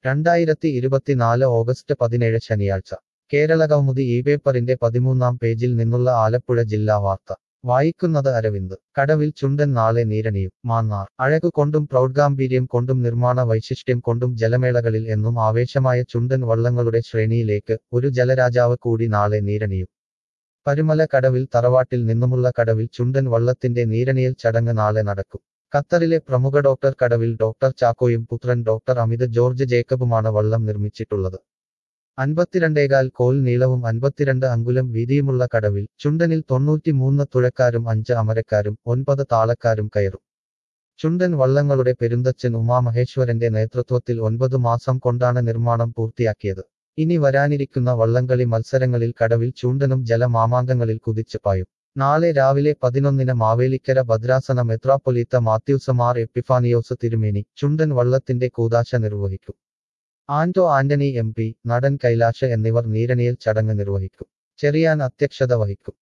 രണ്ടായിരത്തി ഇരുപത്തിനാല് ഓഗസ്റ്റ് പതിനേഴ് ശനിയാഴ്ച കേരളകൗമുദി ഈ പേപ്പറിന്റെ പതിമൂന്നാം പേജിൽ നിന്നുള്ള ആലപ്പുഴ ജില്ലാ വാർത്ത വായിക്കുന്നത് അരവിന്ദ് കടവിൽ ചുണ്ടൻ നാളെ നീരണിയും മാന്നാർ അഴകു കൊണ്ടും പ്രൗഢഗാംഭീര്യം കൊണ്ടും നിർമ്മാണ വൈശിഷ്ട്യം കൊണ്ടും ജലമേളകളിൽ എന്നും ആവേശമായ ചുണ്ടൻ വള്ളങ്ങളുടെ ശ്രേണിയിലേക്ക് ഒരു ജലരാജാവ് കൂടി നാളെ നീരണിയും പരുമല കടവിൽ തറവാട്ടിൽ നിന്നുമുള്ള കടവിൽ ചുണ്ടൻ വള്ളത്തിന്റെ നീരണിയൽ ചടങ്ങ് നാളെ നടക്കും ഖത്തറിലെ പ്രമുഖ ഡോക്ടർ കടവിൽ ഡോക്ടർ ചാക്കോയും പുത്രൻ ഡോക്ടർ അമിത് ജോർജ് ജേക്കബുമാണ് വള്ളം നിർമ്മിച്ചിട്ടുള്ളത് അൻപത്തിരണ്ടേകാൽ കോൽ നീളവും അൻപത്തിരണ്ട് അങ്കുലം വീതിയുമുള്ള കടവിൽ ചുണ്ടനിൽ തൊണ്ണൂറ്റിമൂന്ന് തുഴക്കാരും അഞ്ച് അമരക്കാരും ഒൻപത് താളക്കാരും കയറും ചുണ്ടൻ വള്ളങ്ങളുടെ പെരുന്തച്ചൻ ഉമാമഹേശ്വരന്റെ നേതൃത്വത്തിൽ ഒൻപത് മാസം കൊണ്ടാണ് നിർമ്മാണം പൂർത്തിയാക്കിയത് ഇനി വരാനിരിക്കുന്ന വള്ളംകളി മത്സരങ്ങളിൽ കടവിൽ ചൂണ്ടനും ജലമാമാങ്കങ്ങളിൽ കുതിച്ചു പായും നാളെ രാവിലെ പതിനൊന്നിന് മാവേലിക്കര ഭദ്രാസന മെത്രാപ്പൊലീത്ത മാത്യൂസമാർ എപ്പിഫാനിയോസ് തിരുമേനി ചുണ്ടൻ വള്ളത്തിന്റെ കൂതാശ നിർവഹിക്കും ആന്റോ ആന്റണി എം പി നടൻ കൈലാഷ് എന്നിവർ നീരണിയൽ ചടങ്ങ് നിർവഹിക്കും ചെറിയാൻ അധ്യക്ഷത വഹിക്കും